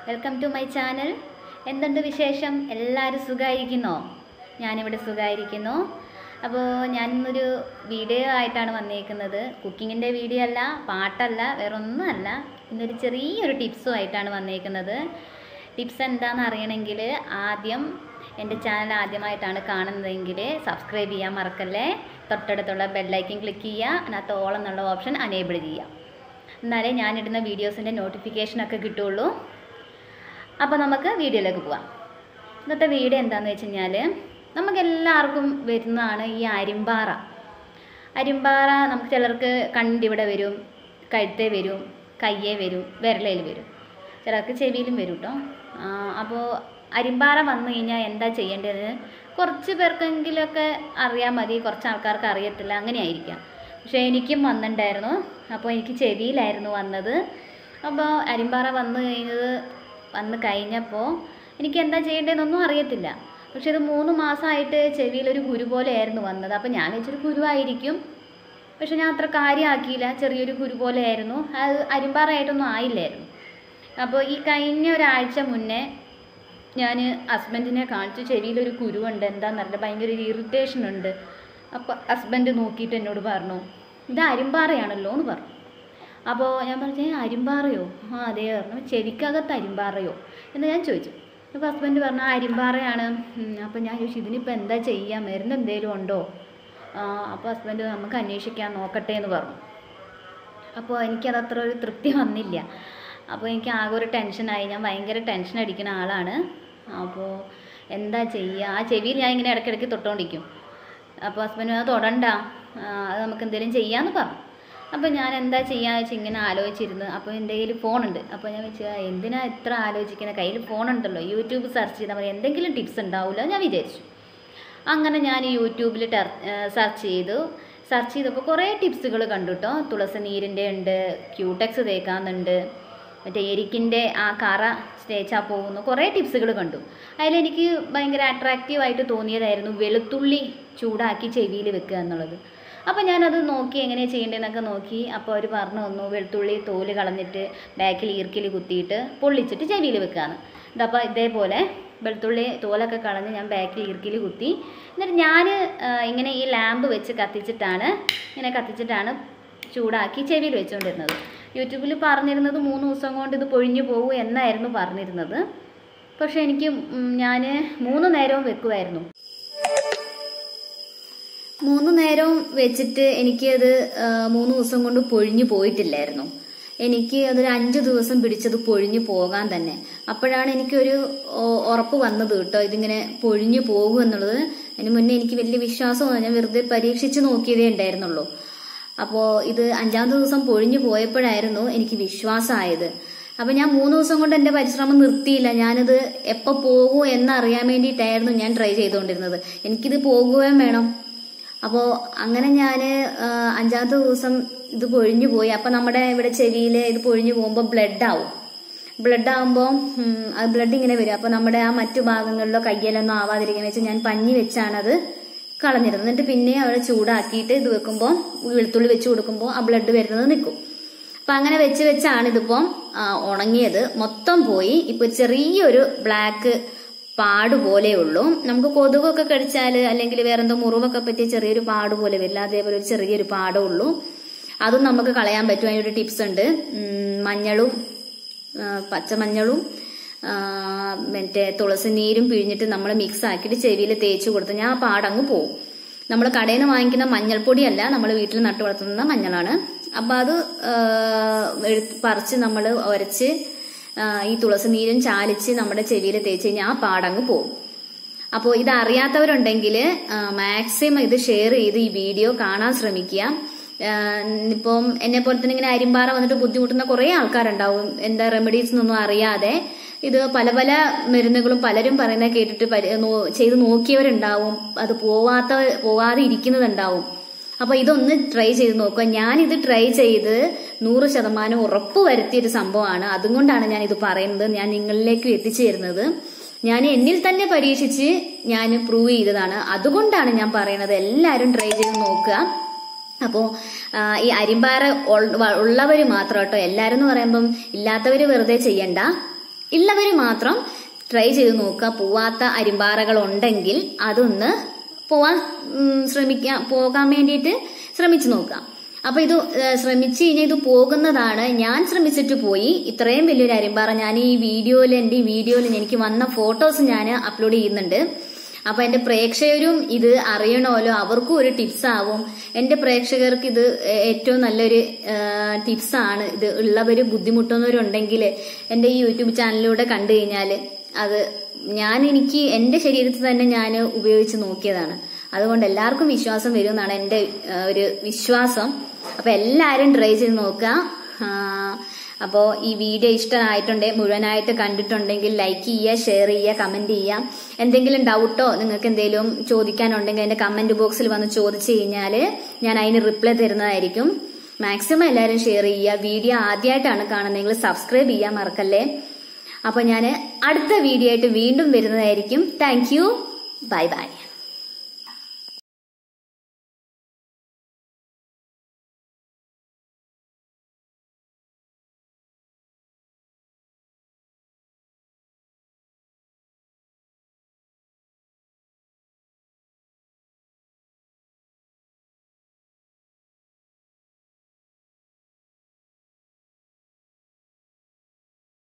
welcome to my channel എന്തുണ്ട് വിശേഷം എല്ലാവരും സുഖമായിരിക്കുന്നോ ഞാനിവിടെ സുഖമായിരിക്കുന്നു അപ്പോൾ ഞാനിന്നൊരു വീഡിയോ ആയിട്ടാണ് വന്നേക്കുന്നത് കുക്കിങ്ങിൻ്റെ വീഡിയോ അല്ല പാട്ടല്ല വേറൊന്നുമല്ല ഇന്നൊരു ചെറിയൊരു ടിപ്സും ആയിട്ടാണ് വന്നേക്കുന്നത് ടിപ്സ് എന്താണെന്ന് അറിയണമെങ്കിൽ ആദ്യം എൻ്റെ ചാനൽ ആദ്യമായിട്ടാണ് കാണുന്നതെങ്കിൽ സബ്സ്ക്രൈബ് ചെയ്യാൻ മറക്കല്ലേ തൊട്ടടുത്തുള്ള ബെല്ലൈക്കൻ ക്ലിക്ക് ചെയ്യുക അതിനകത്ത് ഓൾ എന്നുള്ള ഓപ്ഷൻ അനേബിൾ ചെയ്യുക എന്നാലേ ഞാനിടുന്ന വീഡിയോസിൻ്റെ നോട്ടിഫിക്കേഷനൊക്കെ കിട്ടുള്ളൂ അപ്പോൾ നമുക്ക് വീഡിയോയിലേക്ക് പോവാം ഇന്നത്തെ വീഡിയോ എന്താണെന്ന് വെച്ച് കഴിഞ്ഞാൽ നമുക്കെല്ലാവർക്കും വരുന്നതാണ് ഈ അരിമ്പാറ അരിമ്പാറ നമുക്ക് ചിലർക്ക് കണ്ടിവിടെ വരും കഴുത്തേ വരും കയ്യേ വരും വിരലയിൽ വരും ചിലർക്ക് ചെവിയിലും വരും കേട്ടോ അപ്പോൾ അരിമ്പാറ വന്നു കഴിഞ്ഞാൽ എന്താ ചെയ്യേണ്ടത് കുറച്ച് പേർക്കെങ്കിലുമൊക്കെ അറിയാൻ മതി കുറച്ച് ആൾക്കാർക്ക് അറിയത്തില്ല അങ്ങനെ ആയിരിക്കാം പക്ഷേ എനിക്കും വന്നിട്ടുണ്ടായിരുന്നു അപ്പോൾ എനിക്ക് ചെവിയിലായിരുന്നു വന്നത് അപ്പോൾ അരിമ്പാറ വന്നു കഴിഞ്ഞത് വന്ന് കഴിഞ്ഞപ്പോൾ എനിക്ക് എന്താ ചെയ്യേണ്ടതെന്നൊന്നും അറിയത്തില്ല പക്ഷെ ഇത് മൂന്ന് മാസമായിട്ട് ചെവിയിലൊരു കുരു പോലെയായിരുന്നു വന്നത് അപ്പോൾ ഞാൻ വെച്ചൊരു കുരുവായിരിക്കും പക്ഷെ ഞാൻ അത്ര കാര്യമാക്കിയില്ല ചെറിയൊരു കുരു പോലെയായിരുന്നു അത് അരിമ്പാറയായിട്ടൊന്നും ആയില്ലായിരുന്നു അപ്പോൾ ഈ കഴിഞ്ഞ ഒരാഴ്ച മുന്നേ ഞാൻ ഹസ്ബൻഡിനെ കാണിച്ചു ചെവിയിലൊരു കുരുവുണ്ട് എന്താണെന്നറിയില്ല ഭയങ്കര ഒരു ഇറിറ്റേഷൻ ഉണ്ട് അപ്പോൾ ഹസ്ബൻഡ് നോക്കിയിട്ട് എന്നോട് പറഞ്ഞു ഇത് അരിമ്പാറയാണല്ലോ എന്ന് പറഞ്ഞു അപ്പോൾ ഞാൻ പറഞ്ഞു "ഏ, അരിമ്പാറയോ ആ അതെ പറഞ്ഞു ചെവിക്കകത്ത് അരിമ്പാറയോ എന്ന് ഞാൻ ചോദിച്ചു അപ്പോൾ ഹസ്ബൻഡ് പറഞ്ഞു "ആ, അരിമ്പാറയാണ് ഉം, അപ്പോൾ ഞാൻ ചോദിച്ചു ഇതിനിപ്പോൾ എന്താ ചെയ്യുക മരുന്ന് എന്തെങ്കിലും ഉണ്ടോ ആ, അപ്പോൾ ഹസ്ബൻഡ് നമുക്ക് അന്വേഷിക്കാൻ നോക്കട്ടെ എന്ന് പറഞ്ഞു അപ്പോൾ എനിക്കത് അത്ര ഒരു തൃപ്തി വന്നില്ല അപ്പോൾ എനിക്ക് ആകെ ഒരു ടെൻഷനായി ഞാൻ ഭയങ്കര ടെൻഷൻ അടിക്കുന്ന ആളാണ് അപ്പോൾ എന്താ ചെയ്യുക ആ ചെവിയിൽ ഞാൻ ഇങ്ങനെ ഇടയ്ക്കിടയ്ക്ക് തൊട്ടുകൊണ്ടിരിക്കും അപ്പോൾ ഹസ്ബൻഡ് അത് തൊടണ്ട ആ, അത് നമുക്ക് എന്തെങ്കിലും ചെയ്യാമെന്ന് പറഞ്ഞു അപ്പോൾ ഞാൻ എന്താ ചെയ്യാന്ന് വെച്ച് ഇങ്ങനെ ആലോചിച്ചിരുന്നു അപ്പോൾ എൻ്റെ കയ്യിൽ ഫോണുണ്ട് അപ്പോൾ ഞാൻ വെച്ചാൽ എന്തിനാ ഇത്ര ആലോചിക്കുന്നത് കയ്യിൽ ഫോണുണ്ടല്ലോ യൂട്യൂബ് സെർച്ച് ചെയ്താൽ മതി എന്തെങ്കിലും ടിപ്സ് ഉണ്ടാവുമല്ലോ ഞാൻ വിചാരിച്ചു അങ്ങനെ ഞാൻ യൂട്യൂബിൽ സെർച്ച് ചെയ്തു സെർച്ച് ചെയ്തപ്പോൾ കുറേ ടിപ്സുകൾ കണ്ടു കേട്ടോ തുളസി നീരിൻ്റെ ഉണ്ട് ക്യൂടെക്സ് തേക്കാന്നുണ്ട് മറ്റേ എരിക്കിൻ്റെ ആ കറ തേച്ചാൽ പോകുന്നു കുറേ ടിപ്സുകൾ കണ്ടു അതിലെനിക്ക് ഭയങ്കര അട്രാക്റ്റീവായിട്ട് തോന്നിയതായിരുന്നു വെളുത്തുള്ളി ചൂടാക്കി ചെവിയിൽ വെക്കുക എന്നുള്ളത് അപ്പോൾ ഞാനത് നോക്കി എങ്ങനെയാണ് ചെയ്യേണ്ടതെന്നൊക്കെ നോക്കി അപ്പോൾ അവർ പറഞ്ഞു തന്നു വെളുത്തുള്ളി തോല് കളഞ്ഞിട്ട് ബാക്കിൽ ഈർക്കിൽ കുത്തിയിട്ട് പൊള്ളിച്ചിട്ട് ചെവിയിൽ വെക്കാന്ന് ഇതപ്പോൾ ഇതേപോലെ വെളുത്തുള്ളി തോലൊക്കെ കളഞ്ഞ് ഞാൻ ബാക്കിൽ ഈർക്കിൽ കുത്തി എന്നിട്ട് ഞാൻ ഇങ്ങനെ ഈ ലാമ്പ് വെച്ച് കത്തിച്ചിട്ടാണ് ഇങ്ങനെ കത്തിച്ചിട്ടാണ് ചൂടാക്കി ചെവിയിൽ വെച്ചുകൊണ്ടിരുന്നത് യൂട്യൂബിൽ പറഞ്ഞിരുന്നത് മൂന്ന് ദിവസം കൊണ്ട് ഇത് പൊഴിഞ്ഞു പോകും എന്നായിരുന്നു പറഞ്ഞിരുന്നത് പക്ഷേ എനിക്ക് ഞാൻ മൂന്ന് നേരവും വെക്കുമായിരുന്നു മൂന്ന് നേരവും വെച്ചിട്ട് എനിക്കത് ആ, മൂന്ന് ദിവസം കൊണ്ട് പൊഴിഞ്ഞു പോയിട്ടില്ലായിരുന്നു എനിക്ക് അതൊരു അഞ്ച് ദിവസം പിടിച്ചത് പൊഴിഞ്ഞു പോകാൻ തന്നെ അപ്പോഴാണ് എനിക്കൊരു ഓ- ഉറപ്പ് വന്നത് കേട്ടോ ഇതിങ്ങനെ പൊഴിഞ്ഞു പോകും എന്നുള്ളത് അതിന് മുന്നേ എനിക്ക് വലിയ വിശ്വാസമൊന്നും ഞാൻ വെറുതെ പരീക്ഷിച്ച് നോക്കിയതേ ഉണ്ടായിരുന്നുള്ളൂ അപ്പോൾ ഇത് അഞ്ചാമത്തെ ദിവസം പൊഴിഞ്ഞു പോയപ്പോഴായിരുന്നു എനിക്ക് വിശ്വാസമായത് അപ്പൊ ഞാൻ മൂന്ന് ദിവസം കൊണ്ട് എന്റെ പരിശ്രമം നിർത്തിയില്ല ഞാനിത് എപ്പോൾ പോകുമോ എന്നറിയാൻ വേണ്ടിയിട്ടായിരുന്നു ഞാൻ ട്രൈ ചെയ്തുകൊണ്ടിരുന്നത് എനിക്കിത് പോകുകയും വേണം അപ്പോൾ അങ്ങനെ ഞാൻ അഞ്ചാമത്തെ ദിവസം ഇത് പൊഴിഞ്ഞു പോയി അപ്പം നമ്മുടെ ഇവിടെ ചെവിയിൽ ഇത് പൊഴിഞ്ഞു പോകുമ്പോൾ ബ്ലഡ് ആവും ബ്ലഡ് ആകുമ്പോൾ അത് ബ്ലഡ് ഇങ്ങനെ വരും അപ്പോൾ നമ്മുടെ ആ മറ്റു ഭാഗങ്ങളിലോ കയ്യിലൊന്നും ആവാതിരിക്കാൻ വെച്ച് ഞാൻ പഞ്ഞി വെച്ചാണ് അത് കളഞ്ഞിരുന്നത് എന്നിട്ട് പിന്നെ അവിടെ ചൂടാക്കിയിട്ട് ഇത് വെക്കുമ്പോൾ വെളുത്തുള്ളി വെച്ച് കൊടുക്കുമ്പോൾ ആ ബ്ലഡ് വരുന്നത് നിൽക്കും അപ്പൊ അങ്ങനെ വെച്ച് വെച്ചാണ് ഇതിപ്പം ആ, ഉണങ്ങിയത് മൊത്തം പോയി ഇപ്പൊ ഒരു ചെറിയൊരു ബ്ലാക്ക് പാട് പോലെ ഉള്ളൂ നമുക്ക് കൊതുകൊക്കെ കടിച്ചാൽ അല്ലെങ്കിൽ വേറെ എന്തോ മുറിവൊക്കെ പറ്റിയ ചെറിയൊരു പാട് പോലെ വരില്ല അതേപോലെ ഒരു ചെറിയൊരു പാടേ ഉള്ളൂ അതും നമുക്ക് കളയാൻ പറ്റും അതിനൊരു ടിപ്സ് ഉണ്ട് ഉം, മഞ്ഞളും ആ, പച്ചമഞ്ഞളും ആ, മറ്റേ തുളസി നീരും പിഴിഞ്ഞിട്ട് നമ്മൾ മിക്സ് ആക്കിയിട്ട് ചെവിയിൽ തേച്ച് കൊടുത്ത് ഞാൻ ആ പാടങ്ങ് പോവും നമ്മൾ കടയിൽ നിന്ന് വാങ്ങിക്കുന്ന മഞ്ഞൾപ്പൊടിയല്ല നമ്മൾ വീട്ടിൽ നട്ടു വളർത്തുന്ന മഞ്ഞളാണ് അപ്പൊ അത് ആ, എടുത്ത് പറിച്ച് നമ്മൾ ഉരച്ച് ആ, ഈ തുളസി നീരും ചാലിച്ച് നമ്മുടെ ചെവിയിൽ തേച്ച് കഴിഞ്ഞാൽ ആ പാടങ്ങ് പോകും അപ്പോൾ ഇത് അറിയാത്തവരുണ്ടെങ്കിൽ മാക്സിമം ഇത് ഷെയർ ചെയ്ത് ഈ വീഡിയോ കാണാൻ ശ്രമിക്കുക ആ, ഇപ്പം എന്നെ പോലെ തന്നെ ഇങ്ങനെ അരിമ്പാറ വന്നിട്ട് ബുദ്ധിമുട്ടുന്ന കുറേ ആൾക്കാരുണ്ടാവും എന്താ റെമഡീസ് എന്നൊന്നും അറിയാതെ ഇത് പല പല മരുന്നുകളും പലരും പറയുന്നത് കേട്ടിട്ട് പരി- നോ- ചെയ്ത് നോക്കിയവരുണ്ടാവും അത് പോവാത്ത പോവാതെ ഇരിക്കുന്നതുണ്ടാവും അപ്പൊ ഇതൊന്ന് ട്രൈ ചെയ്ത് നോക്കുക ഞാൻ ഇത് ട്രൈ ചെയ്ത് നൂറ് ശതമാനം ഉറപ്പ് വരുത്തിയൊരു സംഭവമാണ് അതുകൊണ്ടാണ് ഞാൻ ഇത് പറയുന്നത് ഞാൻ നിങ്ങളിലേക്ക് എത്തിച്ചു തരുന്നത് ഞാൻ എന്നിൽ തന്നെ പരീക്ഷിച്ച് ഞാൻ പ്രൂവ് ചെയ്തതാണ് അതുകൊണ്ടാണ് ഞാൻ പറയുന്നത് എല്ലാവരും ട്രൈ ചെയ്ത് നോക്കുക അപ്പോൾ ഈ അരിമ്പാറ ഉള്ളവർ മാത്രം കേട്ടോ എല്ലാവരും എന്ന് പറയുമ്പം ഇല്ലാത്തവർ വെറുതെ ചെയ്യണ്ട ഉള്ളവർ മാത്രം ട്രൈ ചെയ്ത് നോക്കുക പോവാത്ത അരിമ്പാറകൾ ഉണ്ടെങ്കിൽ അതൊന്ന് പോവാൻ ഉം, ശ്രമിക്കാം പോകാൻ വേണ്ടിയിട്ട് ശ്രമിച്ചു നോക്കുക അപ്പൊ ഇത് ഏഹ്, ശ്രമിച്ചു കഴിഞ്ഞാൽ ഇത് പോകുന്നതാണ് ഞാൻ ശ്രമിച്ചിട്ട് പോയി ഇത്രയും വലിയൊരു അരിമ്പാറ ഞാൻ ഈ വീഡിയോയിൽ എന്റെ ഈ വീഡിയോയിൽ എനിക്ക് വന്ന ഫോട്ടോസ് ഞാൻ അപ്ലോഡ് ചെയ്യുന്നുണ്ട് അപ്പൊ എന്റെ പ്രേക്ഷകരും ഇത് അറിയണമല്ലോ അവർക്കും ഒരു ടിപ്സ് ആവും എന്റെ പ്രേക്ഷകർക്ക് ഇത് ഏറ്റവും നല്ലൊരു ടിപ്സ് ആണ് ഇത് ഉള്ളവര് ബുദ്ധിമുട്ടുന്നവരുണ്ടെങ്കിൽ എന്റെ ഈ യൂട്യൂബ് ചാനലിലൂടെ കണ്ടു കഴിഞ്ഞാല് അത് ഞാൻ എനിക്ക് എന്റെ ശരീരത്തിൽ തന്നെ ഞാൻ ഉപയോഗിച്ച് നോക്കിയതാണ് അതുകൊണ്ട് എല്ലാവർക്കും വിശ്വാസം വരും എന്നാണ് എന്റെ ആ, ഒരു വിശ്വാസം അപ്പൊ എല്ലാരും ട്രൈ ചെയ്ത് നോക്കുക ആ, അപ്പോ ഈ വീഡിയോ ഇഷ്ടമായിട്ടുണ്ടെങ്കിൽ മുഴുവനായിട്ട് കണ്ടിട്ടുണ്ടെങ്കിൽ ലൈക്ക് ചെയ്യുക ഷെയർ ചെയ്യുക കമന്റ് ചെയ്യുക എന്തെങ്കിലും ഡൗട്ടോ നിങ്ങൾക്ക് എന്തെങ്കിലും ചോദിക്കാനുണ്ടെങ്കിൽ എന്റെ കമന്റ് ബോക്സിൽ വന്ന് ചോദിച്ചു കഴിഞ്ഞാൽ ഞാൻ അതിന് റിപ്ലൈ തരുന്നതായിരിക്കും മാക്സിമം എല്ലാവരും ഷെയർ ചെയ്യുക വീഡിയോ ആദ്യമായിട്ടാണ് കാണുന്നതെങ്കിൽ സബ്സ്ക്രൈബ് ചെയ്യാൻ മറക്കല്ലേ അപ്പൊ ഞാൻ അടുത്ത വീഡിയോ ആയിട്ട് വീണ്ടും വരുന്നതായിരിക്കും താങ്ക് യു ബൈ ബൈ